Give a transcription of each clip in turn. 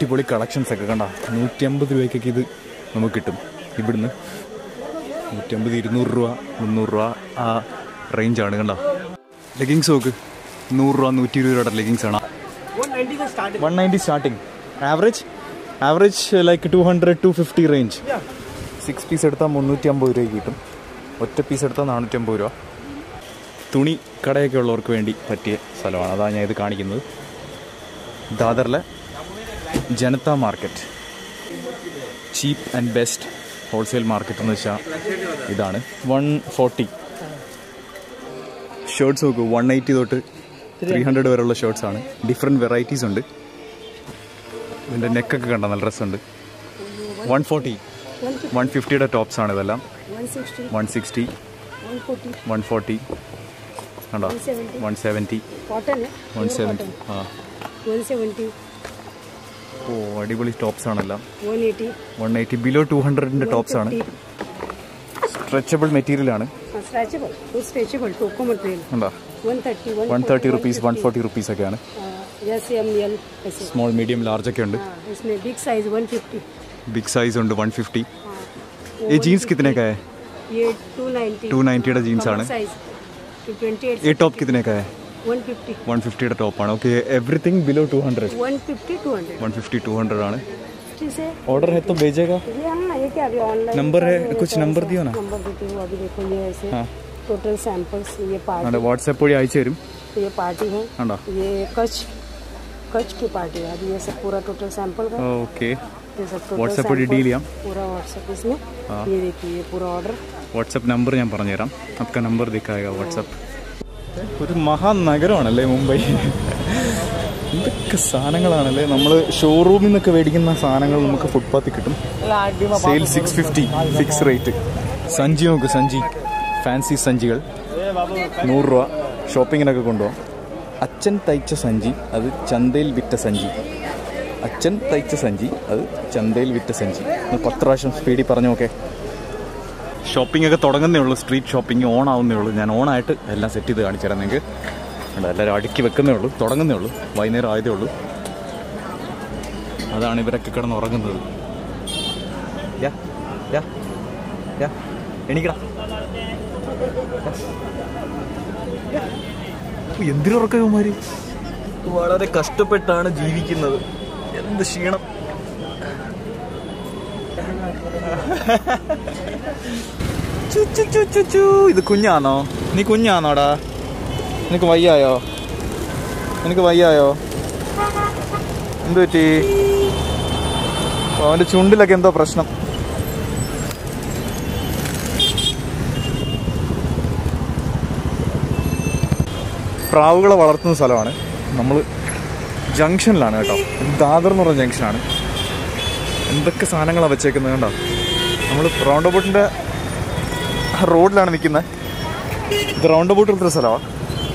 അടിപൊളി കളക്ഷൻസ് ഒക്കെ കണ്ട നൂറ്റമ്പത് രൂപയ്ക്കൊക്കെ ഇത് നമുക്ക് കിട്ടും ഇവിടുന്ന് നൂറ്റമ്പത് ഇരുന്നൂറ് രൂപ മുന്നൂറ് രൂപ ആ റേഞ്ചാണ് കണ്ട ലെഗിങ്സ് നോക്ക് നൂറ് രൂപ നൂറ്റി ഇരുപത് രൂപയുടെ ലെഗിങ്സ് ആണ് one ninety starting average average like two hundred to fifty range six piece എടുത്താൽ മുന്നൂറ്റി അമ്പത് രൂപയ്ക്ക് കിട്ടും ഒറ്റ പീസ് എടുത്താൽ നാനൂറ്റി അമ്പത് രൂപ തുണി കടയൊക്കെ ഉള്ളവർക്ക് വേണ്ടി പറ്റിയ സ്ഥലമാണ് അതാണ് ഞാൻ ഇത് കാണിക്കുന്നത് ദാദറിലെ Janata market cheap and best wholesale market എന്ന് വെച്ചാൽ ഇതാണ് വൺ ഫോർട്ടി ഷർട്ട്സ് നോക്കൂ വൺ എയ്റ്റി തൊട്ട് ത്രീ ഹൺഡ്രഡ് വരെയുള്ള ഷർട്ട്സ് ആണ് ഡിഫറെൻറ്റ് വെറൈറ്റീസ് ഉണ്ട് ഇതിൻ്റെ നെക്കൊക്കെ കണ്ട നല്ല രസമുണ്ട് വൺ ഫോർട്ടി വൺ ഫിഫ്റ്റിയുടെ ടോപ്സ് ആണ് ഇതെല്ലാം 160, വൺ സിക്സ്റ്റി 140, വൺ ഫോർട്ടി കണ്ടോ 170. വൺ സെവൻറ്റി cotton है വൺ pure സെവൻറ്റി cotton. ആ 170, ഓ അടിപൊളി ടോപ്സ് ആണെല്ലാം 180, വൺ എയ്റ്റി ബിലോ ടു ഹൺഡ്രഡിൻ്റെ ടോപ്സ് ആണ് 150. സ്ട്രെച്ചബിൾ മെറ്റീരിയൽ ആണ് हाँ, stretchable, full stretchable, टोको मटेरियल കണ്ടോ 130, one thirty rupees one forty rupees ഒക്കെയാണ് हाँ, जैसे एम एल ऐसे സ്മോൾ മീഡിയം ലാർജ് ഒക്കെ ഉണ്ട് हाँ, इसमें बिग साइज 150 बिग साइज ഉണ്ട് വൺ ഫിഫ്റ്റി हाँ, ये जीन्स कितने का है ये 290 290 യുടെ jeans ആണ്. साइज 228 ये टॉप कितने का है 150 വൺ ഫിഫ്റ്റിയുടെ ടോപ്പാണ് okay everything below two hundred 150 200 one fifty two hundred ആണ് ठीक है ऑर्डर है तो भेजेगा ये हाँ ये क्या अभी ऑनलाइन नंबर है, कुछ नंबर दियो ना। नंबर देती हूँ अभी देखो ये ऐसे हाँ। टोटल सैंपल्स ये ആണ് पार्टी വാട്സാപ്പ് വഴി അയച്ചു തരും ये पार्टी है ആണ്ടോ ये कच्छ कच्छ की पार्टी है अभी ये सब पूरा टोटल सैंपल का ഓക്കെ ये सब टोटल WhatsApp पर sample deal ചെയ്യാം. पूरा व्हाट्सएप इसमें हाँ। ये देखिए ये पूरा ऑर्डर വാട്സപ്പ് നമ്പർ ഞാൻ പറഞ്ഞുതരാം आपका നമ്പർ दिखाएगा വാട്സപ്പ് ഒരു മഹാനഗരമാണല്ലേ മുംബൈ എന്തൊക്കെ സാധനങ്ങളാണല്ലേ നമ്മൾ ഷോറൂമിൽ നിന്നൊക്കെ മേടിക്കുന്ന സാധനങ്ങൾ നമുക്ക് ഫുട്പാത്തിൽ കിട്ടും sale six fifty fix rate സഞ്ചി നോക്ക് സഞ്ചി ഫാൻസി സഞ്ചികൾ നൂറ് രൂപ ഷോപ്പിങ്ങിനൊക്കെ കൊണ്ടുപോകാം അച്ഛൻ തയ്ച്ച സഞ്ചി അത് ചന്തയിൽ വിറ്റ സഞ്ചി അച്ഛൻ തയ്ച്ച സഞ്ചി അത് ചന്തയിൽ വിറ്റ സഞ്ചി ഒന്ന് പത്ത് പ്രാവശ്യം സ്പീഡിൽ പറഞ്ഞു നോക്കേ ഷോപ്പിംഗ് ഒക്കെ തുടങ്ങുന്നേ ഉള്ളൂ സ്ട്രീറ്റ് ഷോപ്പിംഗ് ഓൺ ആവുന്നേ ഉള്ളൂ ഞാൻ ഓണായിട്ട് എല്ലാം സെറ്റ് ചെയ്ത് കാണിച്ചു തരാം നിങ്ങൾക്ക് ഉണ്ട്, എല്ലാവരും അടുക്കി വെക്കുന്നേ ഉള്ളൂ തുടങ്ങുന്നേ ഉള്ളൂ വൈകുന്നേരം ആയതേ ഉള്ളൂ അതാണ് ഇവരൊക്കെ കിടന്ന് ഉറങ്ങുന്നത് യാ, യാ, യാ, എണീക്കടാ എന്തിനുറക്കം ഇവന്മാര് വളരെ കഷ്ടപ്പെട്ടാണ് ജീവിക്കുന്നത് എന്ത് ക്ഷീണം ചു, ചു, ചു, ചു, ചു. ഇത് കുഞ്ഞാണോ നീ കുഞ്ഞാണോടാ നിനക്ക് വയ്യായോ നിനക്ക് വയ്യായോ എന്തു പറ്റി അവന്റെ ചുണ്ടിലൊക്കെ എന്തോ പ്രശ്നം പ്രാവുകളെ വളർത്തുന്ന സ്ഥലമാണ് നമ്മൾ ജംഗ്ഷനിലാണ് കേട്ടോ ഇത് ദാദർ എന്ന് പറഞ്ഞ ജംഗ്ഷനാണ് എന്തൊക്കെ സാധനങ്ങളാണ് വെച്ചേക്കുന്നത് കണ്ടോ നമ്മൾ റൗണ്ട് അബൌട്ടിൻ്റെ റോഡിലാണ് നിൽക്കുന്നത് ഇത് റൗണ്ട് അബൌട്ട് എടുത്ത സ്ഥലമാണ്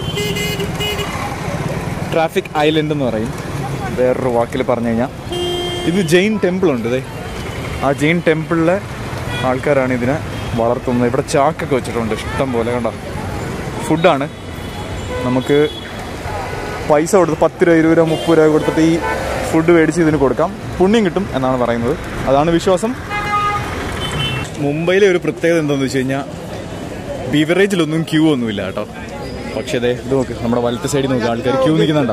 ട്രാഫിക് ഐലൻഡ് എന്ന് പറയും വേറൊരു വാക്കിൽ പറഞ്ഞു കഴിഞ്ഞാൽ ഇത് ജെയിൻ ടെമ്പിൾ ഉണ്ട് ഇതേ ആ ജെയിൻ ടെമ്പിളിലെ ആൾക്കാരാണ് ഇതിനെ വളർത്തുന്നത് ഇവിടെ ചാക്കൊക്കെ വെച്ചിട്ടുണ്ട് ഇഷ്ടം പോലെ കണ്ടോ ഫുഡാണ് നമുക്ക് പൈസ കൊടുത്ത് പത്ത് രൂപ ഇരുപത് രൂപ മുപ്പത് രൂപ കൊടുത്തിട്ട് ഈ ഫുഡ് മേടിച്ച് ഇതിന് കൊടുക്കാം പുണ്യം കിട്ടും എന്നാണ് പറയുന്നത് അതാണ് വിശ്വാസം മുംബൈയിലെ ഒരു പ്രത്യേകത എന്താണെന്ന് വെച്ച് കഴിഞ്ഞാൽ ബിവറേജിലൊന്നും ക്യൂ ഒന്നുമില്ല കേട്ടോ പക്ഷേ അതെ ഇത് നോക്ക് നമ്മുടെ വലത്തെ സൈഡിൽ നോക്ക് ആൾക്കാർ ക്യൂ നിൽക്കുന്നുണ്ടോ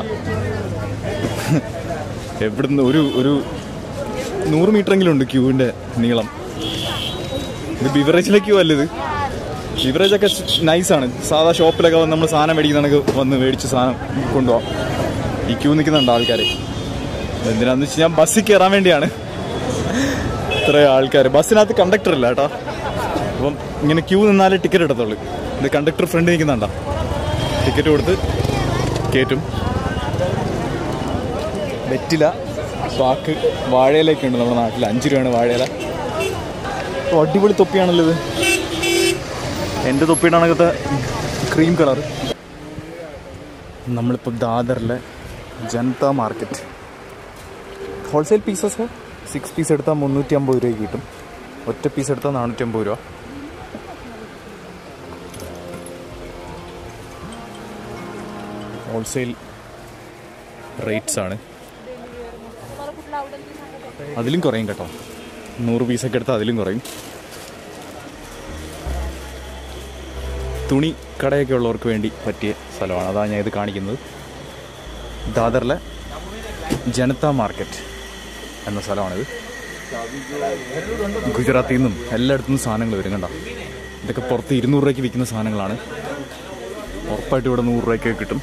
എവിടുന്ന് ഒരു ഒരു നൂറ് മീറ്ററെങ്കിലും ഉണ്ട് ക്യൂവിൻ്റെ നീളം ഇത് ബിവറേജിലെ ക്യൂ അല്ല ഇത് ബിവറേജൊക്കെ നൈസാണ് സാധാ ഷോപ്പിലൊക്കെ വന്ന് നമ്മൾ സാധനം മേടിക്കുന്നതൊക്കെ വന്ന് മേടിച്ച് സാധനം കൊണ്ടുപോകാം ഈ ക്യൂ നിൽക്കുന്നുണ്ട് ആൾക്കാർ എന്തിനാന്ന് വെച്ച് ഞാൻ ബസ്സിൽ കയറാൻ വേണ്ടിയാണ് ഇത്ര ആൾക്കാർ ബസ്സിനകത്ത് കണ്ടക്ടർ ഇല്ല കേട്ടോ അപ്പം ഇങ്ങനെ ക്യൂ നിന്നാലേ ടിക്കറ്റ് എടുത്തുള്ളൂ ഇത് കണ്ടക്ടർ ഫ്രണ്ട് നിൽക്കുന്നുണ്ടോ ടിക്കറ്റ് കൊടുത്ത് കയറ്റും വെറ്റില പാക്ക് വാഴയിലൊക്കെ ഉണ്ട് നമ്മുടെ നാട്ടിൽ അഞ്ച് രൂപയാണ് വാഴയില ഓ, അടിപൊളി തൊപ്പിയാണല്ലോ ഇത് എൻ്റെ തൊപ്പിയുടെ കണക്കത്തെ ക്രീം കളർ നമ്മളിപ്പോൾ ദാദറിലെ Janata market wholesale pieces six piece എടുത്താൽ മുന്നൂറ്റി അമ്പത് രൂപയ്ക്ക് കിട്ടും ഒറ്റ പീസ് എടുത്താൽ നാനൂറ്റി അമ്പത് രൂപ ഹോൾസെയിൽ റേറ്റ്സ് ആണ് അതിലും കുറയും കേട്ടോ നൂറ് പീസൊക്കെ എടുത്താൽ അതിലും കുറയും തുണി കടയൊക്കെ ഉള്ളവർക്ക് വേണ്ടി പറ്റിയ സ്ഥലമാണ് അതാണ് ഞാൻ ഇത് കാണിക്കുന്നത് ദാദറിലെ ജനത മാർക്കറ്റ് എന്ന സ്ഥലമാണിത് ഗുജറാത്തിൽ നിന്നും എല്ലായിടത്തു നിന്നും സാധനങ്ങൾ വരും കണ്ടോ ഇതൊക്കെ പുറത്ത് ഇരുന്നൂറ് രൂപയ്ക്ക് വിൽക്കുന്ന സാധനങ്ങളാണ് ഉറപ്പായിട്ട് ഇവിടെ നൂറ് രൂപയ്ക്ക് കിട്ടും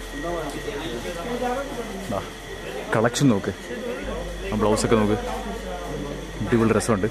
കളക്ഷൻ നോക്ക് ആ ബ്ലൗസൊക്കെ നോക്ക് അടിപൊളി ഡ്രസ്സുണ്ട്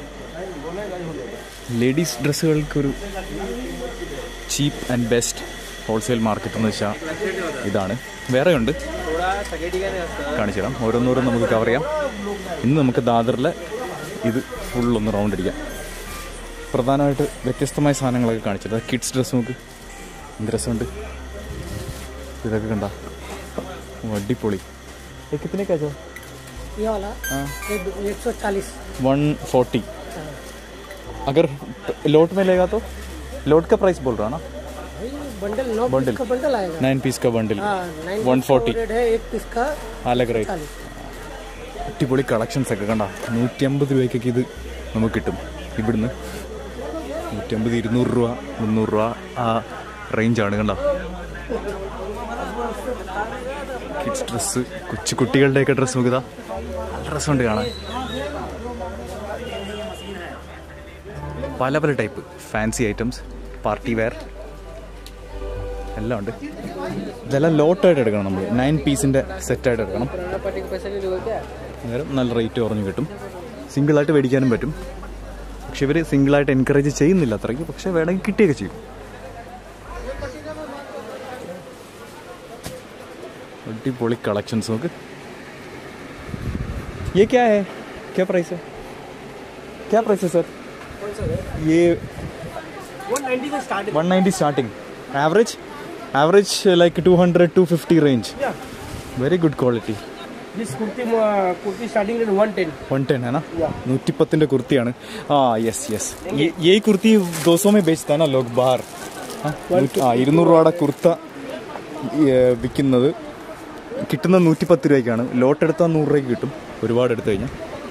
ലേഡീസ് ഡ്രസ്സുകൾക്കൊരു cheap and best wholesale market എന്ന് വെച്ചാൽ ഇതാണ് വേറെ ഉണ്ട് കാണിച്ചു തരാം ഓരോന്നോരോന്ന് നമുക്ക് കവർ ചെയ്യാം ഇന്ന് നമുക്ക് ദാദറിലെ ഇത് ഫുള്ളൊന്ന് റൗണ്ട് അടിക്കാം പ്രധാനമായിട്ട് വ്യത്യസ്തമായ സാധനങ്ങളൊക്കെ കാണിച്ചത് കിഡ്സ് ഡ്രസ്സ് നോക്ക് എന്ത് രസമുണ്ട് ഇതൊക്കെ കണ്ട അടിപൊളി കിത്തിനേക്കാ ചോ ये वाला एक सौ चालीस वन फोर्टी अगर लोट में लेगा तो लोट का प्राइस बोल रहा ना बंडल नौ Bundle. पीस का बंडल आएगा नाइन पीस का बंडल हाँ नाइन वन फोर्टी रेट है एक पीस का अलग റേറ്റ് चालीस അടിപൊളി കളക്ഷൻസ് ഒക്കെ കണ്ട നൂറ്റമ്പത് രൂപയ്ക്കൊക്കെ ഇത് നമുക്ക് കിട്ടും ഇവിടുന്ന് നൂറ്റമ്പത് ഇരുന്നൂറ് രൂപ മുന്നൂറ് രൂപ ആ റേഞ്ചാണ് കണ്ട കിഡ്സ് ഡ്രസ്സ് കൊച്ചു കുട്ടികളുടെയൊക്കെ ഡ്രസ്സ് നോക്കുക നല്ല രസമുണ്ട് കാണാൻ പല പല type fancy items party wear എല്ലാം ഉണ്ട് ഇതെല്ലാം ലോട്ടായിട്ട് എടുക്കണം നമ്മൾ നയൻ പീസിൻ്റെ സെറ്റായിട്ട് എടുക്കണം അന്നേരം നല്ല റേറ്റ് കുറഞ്ഞ് കിട്ടും സിംഗിളായിട്ട് മേടിക്കാനും പറ്റും പക്ഷെ ഇവർ സിംഗിളായിട്ട് എൻകറേജ് ചെയ്യുന്നില്ല അത്രയ്ക്ക് പക്ഷെ വേണമെങ്കിൽ കിട്ടുകയൊക്കെ ചെയ്യും അടിപൊളി കളക്ഷൻസ് നോക്ക് ये क्या है क्या प्राइस है क्या प्राइस है सर ये वन नाइन्टी से start 190 starting average average uh, like 200 250 range very good quality this kurti kurti starting rate one ten one ten है ना നൂറ്റി പത്തിന്റെ കുർത്തിയാണ് ആ യെസ് യെസ് ഈ കുർത്തി ദോസോമേ ബേച്ചതാണ് ലോക് ബാർ ആ, നൂറ്റി- ആ ഇരുന്നൂറ് രൂപയുടെ കുർത്ത ഏ, വിൽക്കുന്നത് കിട്ടുന്ന നൂറ്റി പത്ത് രൂപയ്ക്കാണ് ലോട്ട് എടുത്താൽ നൂറ് രൂപയ്ക്ക് കിട്ടും ഒരുപാട് എടുത്തു കഴിഞ്ഞാൽ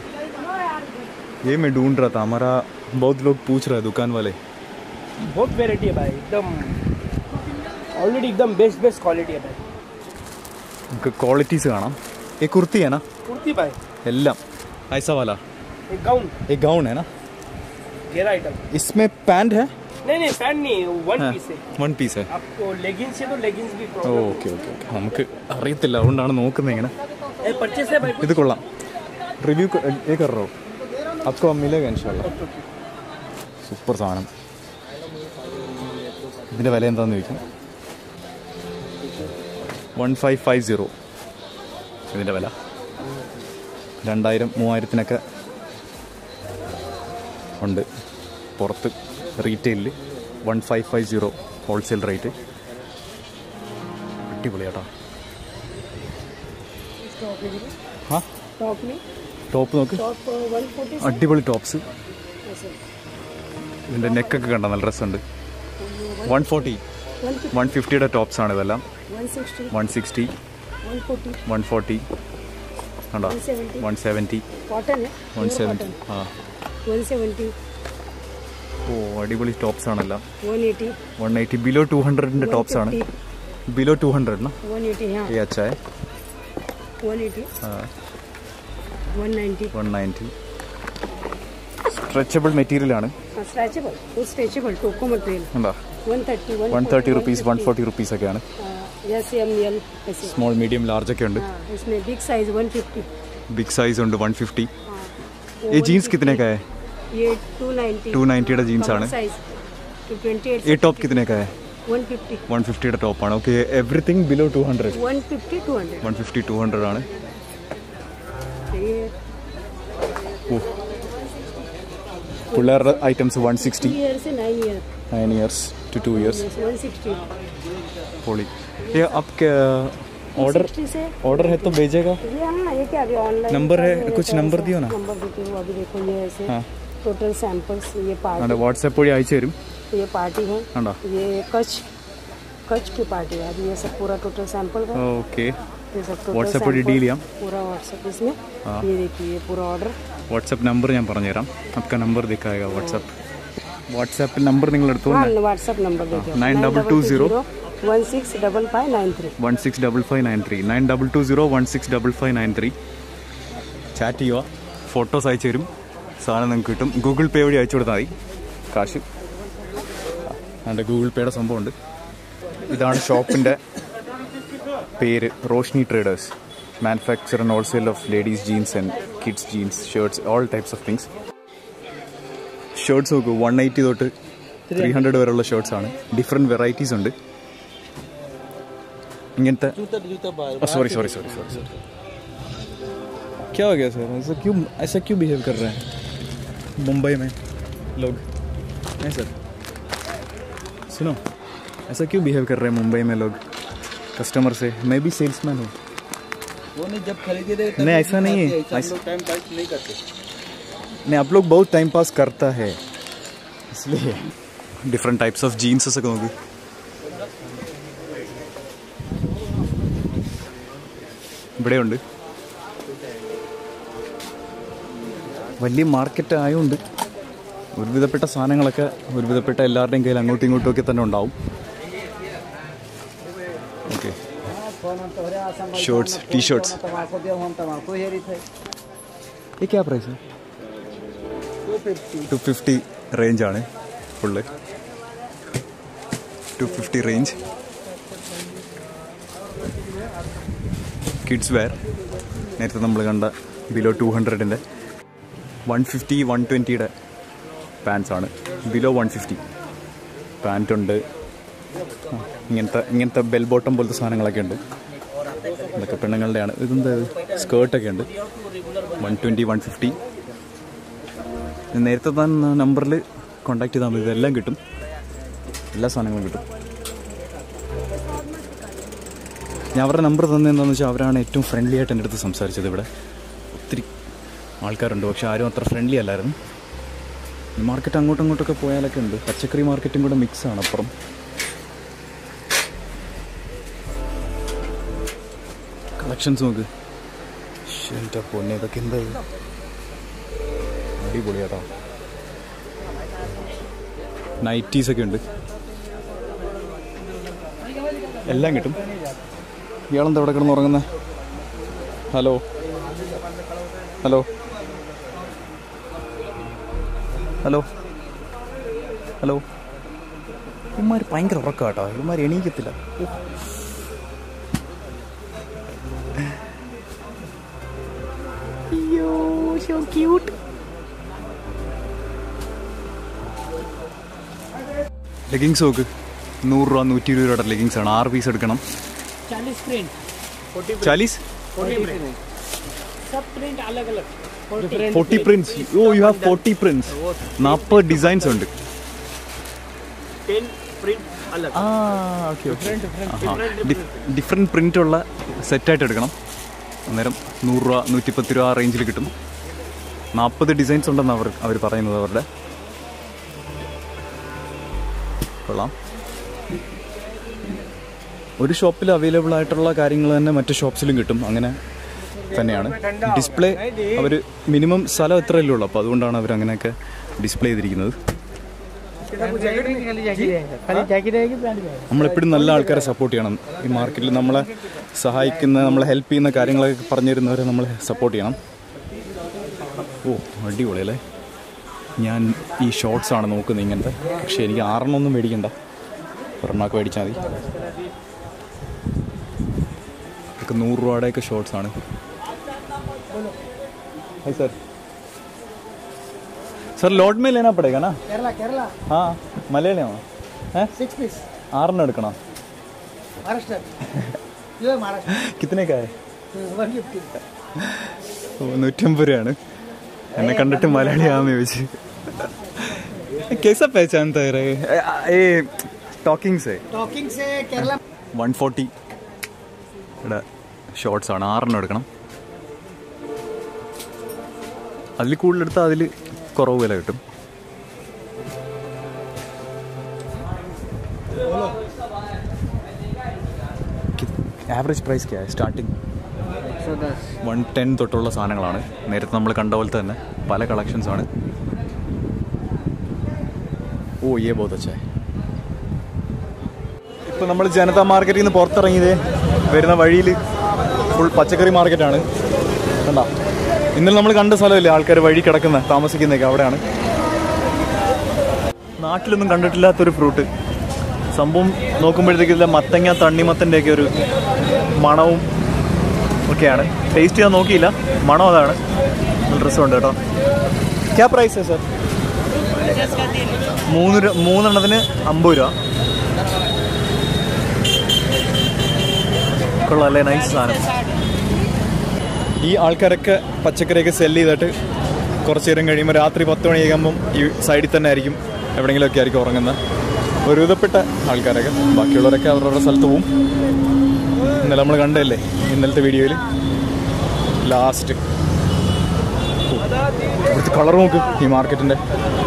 ये मैं ढूंढ रहा था हमारा बहुत लोग पूछ रहा है दुकान वाले बहुत वेराइटी है भाई एकदम ऑलरेडी एकदम बेस्ट बेस्ट क्वालिटी है भाई നമുക്ക് ക്വാളിറ്റീസ് കാണാം ഈ കുർത്തിയാണ് कुर्ती भाई എല്ലാം ऐसा वाला एक गाउन ये गाउन है ना घेरा आइटम इसमें पैंट है नहीं नहीं पैंट नहीं वन हाँ, पीस है वन पीस है आपको लेगिंग्स है तो लेगिंग्स भी ഓക്കെ ഓക്കെ ഓക്കെ നമുക്ക് അറിയത്തില്ല അതുകൊണ്ടാണ് നോക്കുന്നത് ഇങ്ങനെ परचेस है भाई ഇത് കൊള്ളാം റിവ്യൂ ഏ കറോ അപ്പോ മിലേഗ ഇൻഷാല്ല സൂപ്പർ സാധനം ഇതിൻ്റെ വില എന്താണെന്ന് ചോദിക്കാം വൺ ഫൈവ് ഫൈവ് സീറോ ഇതിൻ്റെ വില രണ്ടായിരം മൂവായിരത്തിനൊക്കെ ഉണ്ട് പുറത്ത് റീറ്റെയിലിൽ one five five zero wholesale rate അടിപൊളിയാട്ടോ ആ टॉप में ടോപ്പ് നോക്ക് टॉप वन फोर्टी അടിപൊളി ടോപ്സ് ഇതിൻ്റെ നെക്കൊക്കെ കണ്ട നല്ല രസമുണ്ട് വൺ ഫോർട്ടി वन വൺ ഫിഫ്റ്റിയുടെ ടോപ്സ് ആണ് ഇതെല്ലാം one sixty one sixty one forty one forty കണ്ടോ one seventy one seventy cotton है വൺ സെവൻറ്റി ആ वन सेवेंटी ഓ അടിപൊളി ടോപ്സ് ആണെല്ലാം one eighty one eighty below two ഹൺഡ്രഡിൻ്റെ ടോപ്സ് ആണ് ബിലോ ടു ഹൺഡ്രഡ് ना वन एटी हाँ ये अच्छा है one eighty one ninety one ninety stretchable material ആണ് स्ट्रेचेबल वो स्ट्रेचेबल टोको मटेरियल എന്താ one thirty one thirty rupees one forty rupees ഒക്കെയാണ് जैसे एम एल ऐसे സ്മോൾ മീഡിയം ലാർജ് ഒക്കെ ഉണ്ട് हाँ इसमें big size one fifty big size ഉണ്ട് വൺ ഫിഫ്റ്റി ये जीन्स कितने का है ये टू नाइन्टी ടു നയൻറ്റിയുടെ ജീൻസ് ആണ് साइज टू ट्वेंटी एट ये टॉप कितने का है वन फिफ्टी വൺ ഫിഫ്റ്റിയുടെ ടോപ്പാണ് okay everything below two hundred one fifty two hundred one fifty two hundred ആണ് ये ഓ പിള്ളേരുടെ items one sixty two year से nine year nine years two two years one sixty पोली ये आपके ऑर्डर सिक्सटी से ऑर्डर है तो भेजेगा ये हाँ ये क्या अभी ऑनलाइन नंबर है, कुछ नंबर दियो ना। नंबर देती हूँ अभी देखो ये ऐसे हाँ टोटल सैंपल्स ये അതെ पार्टी വാട്സാപ്പ് വഴി അയച്ചു തരും ये पार्टी है കണ്ടോ ये कच्छ कच्छ की पार्टी है अभी ये सब पूरा टोटल सैंपल है ഓക്കെ ये सब total വാട്സപ്പ് വഴി sample ഡീൽ ചെയ്യാം पूरा व्हाट्सएप इसमें हाँ। ये देखिए ये पूरा ऑर्डर വാട്സപ്പ് നമ്പർ ഞാൻ പറഞ്ഞുതരാം आपका നമ്പർ दिखाएगा വാട്സപ്പ് വാട്സാപ്പിൽ നമ്പർ നിങ്ങൾ എടുത്തു हाँ व्हाट्सएप नंबर देखिए nine double two zero one six double five nine three one six double five nine three nine double two zero one six double five nine three chat ചെയ്യുക photos അയച്ചു തരും സാധനം നിങ്ങൾക്ക് കിട്ടും ഗൂഗിൾ പേ വഴി അയച്ചു കൊടുത്താൽ മതി കാശ് അതിൻ്റെ ഗൂഗിൾ പേയുടെ സംഭവമുണ്ട് ഇതാണ് ഷോപ്പിൻ്റെ പേര് Roshni traders manufacture and wholesale of ladies jeans and kids jeans shirts all types of things shirts നോക്കൂ വൺ എയ്റ്റി തൊട്ട് ത്രീ ഹൺഡ്രഡ് വരെയുള്ള ഷർട്ട്സ് ആണ് ഡിഫറെൻറ്റ് വെറൈറ്റീസ് ഉണ്ട് ഇങ്ങനത്തെ sorry sorry sorry sorry sorry क्या हो गया सर ऐसा क्यों ऐसा क्यों बिहेव कर रहे हैं मुंबई में लोग नहीं सर सुनो ऐसा क्यों बिहेव कर रहे हैं मुंबई में लोग कस्टमर से मैं भी सेल्समैन हूँ वो नहीं जब खरीदे रहे नहीं ऐसा नहीं है ऐसा हम ऐसा- लोग टाइम पास नहीं करते नहीं आप लोग बहुत टाइम पास करता है इसलिए डिफरेंट टाइप्स ऑफ जीन्स ഒക്കെ നോക്ക് ഇവിടെയുണ്ട് വലിയ മാർക്കറ്റ് ആയതുകൊണ്ട് ഒരുവിധപ്പെട്ട സാധനങ്ങളൊക്കെ ഒരുവിധപ്പെട്ട എല്ലാവരുടെയും കയ്യിൽ അങ്ങോട്ടും ഇങ്ങോട്ടും ഒക്കെ തന്നെ ഉണ്ടാവും ഓക്കെ ഷർട്ട്സ് ടീ ഷർട്ട്സ് तमाकू दिया हम तमाकू हेरी थे ये क्या प्राइस है ടു ഫിഫ്റ്റി റേഞ്ചാണ് full two fifty range kids wear നേരത്തെ നമ്മൾ കണ്ട ബിലോ ടു ഹൺഡ്രഡിൻ്റെ വൺ ഫിഫ്റ്റി വൺ ട്വൻറ്റിയുടെ പാൻസാണ് ബിലോ വൺ ഫിഫ്റ്റി പാൻറ്റുണ്ട് ഇങ്ങനത്തെ ഇങ്ങനത്തെ ബെൽ ബോട്ടം പോലത്തെ സാധനങ്ങളൊക്കെ ഉണ്ട് ഇതൊക്കെ പെണ്ണുങ്ങളുടെയാണ് ഇതെന്താ സ്കേർട്ടൊക്കെ ഉണ്ട് വൺ ട്വൻറ്റി വൺ ഫിഫ്റ്റി നേരത്തെ താൻ നമ്പറിൽ കോൺടാക്ട് ചെയ്താൽ മതി ഇതെല്ലാം കിട്ടും എല്ലാ സാധനങ്ങളും കിട്ടും ഞാൻ അവരുടെ നമ്പർ തന്നെന്താണെന്ന് വെച്ചാൽ അവരാണ് ഏറ്റവും ഫ്രണ്ട്ലി ആയിട്ട് എൻ്റെ അടുത്ത് സംസാരിച്ചത് ഇവിടെ ഒത്തിരി ആൾക്കാരുണ്ട് പക്ഷെ ആരും അത്ര ഫ്രണ്ട്ലി അല്ലായിരുന്നു ഈ മാർക്കറ്റ് അങ്ങോട്ടും ഇങ്ങോട്ടൊക്കെ പോയാലൊക്കെ ഉണ്ട് പച്ചക്കറി മാർക്കറ്റും കൂടെ മിക്സ് ആണ് അപ്പുറം കളക്ഷൻസ് നോക്ക് ശ്ശെ, എൻ്റെ പൊന്നെ ഇതൊക്കെ എന്താ ഇത്? അടിപൊളിയാട്ടോ നൈറ്റീസ് ഒക്കെ ഉണ്ട് എല്ലാം കിട്ടും ഇയാളെന്താ ഇവിടെ കിടന്ന് ഉറങ്ങുന്നത് ഹലോ ഹലോ ഹലോ ഹലോ ഇവന്മാർ ഭയങ്കര ഉറക്കം കേട്ടോ ഇവന്മാർ എണീക്കത്തില്ല ഉഫ്. അയ്യോ so cute. ലെഗിങ്സ് നോക്ക് നൂറ് രൂപ നൂറ്റി ഇരുപത് രൂപയുടെ ലെഗിങ്സ് ആണ് ആറ് പീസ് എടുക്കണം चालीस प्रिंट ചാലീസ് फोर्टी प्रिंट सब प्रिंट अलग अलग forty prints oh you have forty prints നാൽപ്പത് ഡിസൈൻസ് ഉണ്ട് टेन प्रिंट अलग ആ ഓക്കെ ഓക്കെ ഡിഫറെൻറ്റ് പ്രിൻ്റ് ഉള്ള സെറ്റായിട്ട് എടുക്കണം അന്നേരം നൂറ് രൂപ നൂറ്റിപ്പത്ത് രൂപ ആ റേഞ്ചിൽ കിട്ടും നാൽപ്പത് ഡിസൈൻസ് ഉണ്ടെന്ന് അവർ അവർ പറയുന്നത് അവരുടെ കൊള്ളാം ഒരു ഷോപ്പിൽ അവൈലബിൾ ആയിട്ടുള്ള കാര്യങ്ങൾ തന്നെ മറ്റു ഷോപ്സിലും കിട്ടും അങ്ങനെ തന്നെയാണ് ഡിസ്പ്ലേ അവർ മിനിമം സ്ഥലം എത്രയല്ലേ ഉള്ളൂ അപ്പോൾ അതുകൊണ്ടാണ് അവർ അങ്ങനെയൊക്കെ ഡിസ്പ്ലേ ചെയ്തിരിക്കുന്നത് खाली जैकेट रहेगी पैंट रहेगी നമ്മളെപ്പോഴും നല്ല ആൾക്കാരെ സപ്പോർട്ട് ചെയ്യണം ഈ മാർക്കറ്റിൽ നമ്മളെ സഹായിക്കുന്ന നമ്മളെ ഹെൽപ്പ് ചെയ്യുന്ന കാര്യങ്ങളൊക്കെ പറഞ്ഞു തരുന്നവരെ നമ്മൾ സപ്പോർട്ട് ചെയ്യണം ഓ അടിപൊളി അല്ലേ ഞാൻ ഈ ഷോർട്സ് ആണ് നോക്കുന്നത് ഇങ്ങനത്തെ പക്ഷേ എനിക്ക് ആറെണ്ണമൊന്നും മേടിക്കണ്ട ഒരെണ്ണമൊക്കെ മേടിച്ചാൽ മതി ഇതൊക്കെ നൂറ് രൂപയുടെയൊക്കെ ഷോർട്സ് ആണ് ഹായ് സർ സർ ലോഡ് മേ ലേനാ പടേगा ना केरला केरला हाँ മലയാളിയാണോ ഏ सिक्स पीस ആറെണ്ണം എടുക്കണോ महाराष्ट्र ये महाराष्ट्र കിത്തനേക്കായ वन फिफ्टी നൂറ്റമ്പത് രൂപയാണ് എന്നെ കണ്ടിട്ട് മലയാളിയാന്ന് ചോദിച്ചു കേസ പഹചാൻതാ ഏ ടോക്കിംഗ് സേ टॉकिंग से केरला വൺ ഫോർട്ടി ഇവിടെ ഷോർട്സ് ആണ് ആറെണ്ണം എടുക്കണം അതിൽ കൂടുതലെടുത്താൽ അതിൽ കുറവ് വില കിട്ടും ആവറേജ് പ്രൈസ് ക്യാ സ്റ്റാർട്ടിങ് एक सौ दस വൺ ടെൻ തൊട്ടുള്ള സാധനങ്ങളാണ് നേരത്തെ നമ്മൾ കണ്ട പോലത്തെ തന്നെ പല കളക്ഷൻസ് ആണ് ഓ ഏ ബോധ അച്ഛാ ഇപ്പം നമ്മൾ ജനതാ മാർക്കറ്റിൽ നിന്ന് പുറത്തിറങ്ങിയത് വരുന്ന വഴിയിൽ ഫുൾ പച്ചക്കറി മാർക്കറ്റാണ് കണ്ട ഇന്നലെ നമ്മൾ കണ്ട സ്ഥലമല്ലേ ആൾക്കാർ വഴി കിടക്കുന്ന താമസിക്കുന്നതൊക്കെ അവിടെയാണ് നാട്ടിലൊന്നും കണ്ടിട്ടില്ലാത്തൊരു ഫ്രൂട്ട് സംഭവം നോക്കുമ്പോഴത്തേക്ക് ഇതിലെ മത്തങ്ങ തണ്ണിമത്തൻ്റെ ഒക്കെ ഒരു മണവും ഒക്കെയാണ് ടേസ്റ്റ് ചെയ്യാൻ നോക്കിയില്ല മണം അതാണ് നല്ല രസമുണ്ട് കേട്ടോ ക്യാ പ്രൈസ് സർ മൂന്ന് രൂപ മൂന്നെണ്ണത്തിന് അമ്പത് രൂപ കൊള്ളാം നൈസ് സാധനം ഈ ആൾക്കാരൊക്കെ പച്ചക്കറിയൊക്കെ സെല് ചെയ്തിട്ട് കുറച്ച് നേരം കഴിയുമ്പോൾ രാത്രി പത്ത് മണിയാകുമ്പം ഈ സൈഡിൽ തന്നെ ആയിരിക്കും എവിടെയെങ്കിലുമൊക്കെ ആയിരിക്കും ഉറങ്ങുന്നത് ഒരുവിധപ്പെട്ട ആൾക്കാരൊക്കെ ബാക്കിയുള്ളവരൊക്കെ അവരവരുടെ സ്ഥലത്ത് പോവും ഇന്നലെ നമ്മൾ കണ്ടതല്ലേ ഇന്നലത്തെ വീഡിയോയിൽ ലാസ്റ്റ് ഇവിടുത്തെ കളർ നോക്ക് ഈ മാർക്കറ്റിൻ്റെ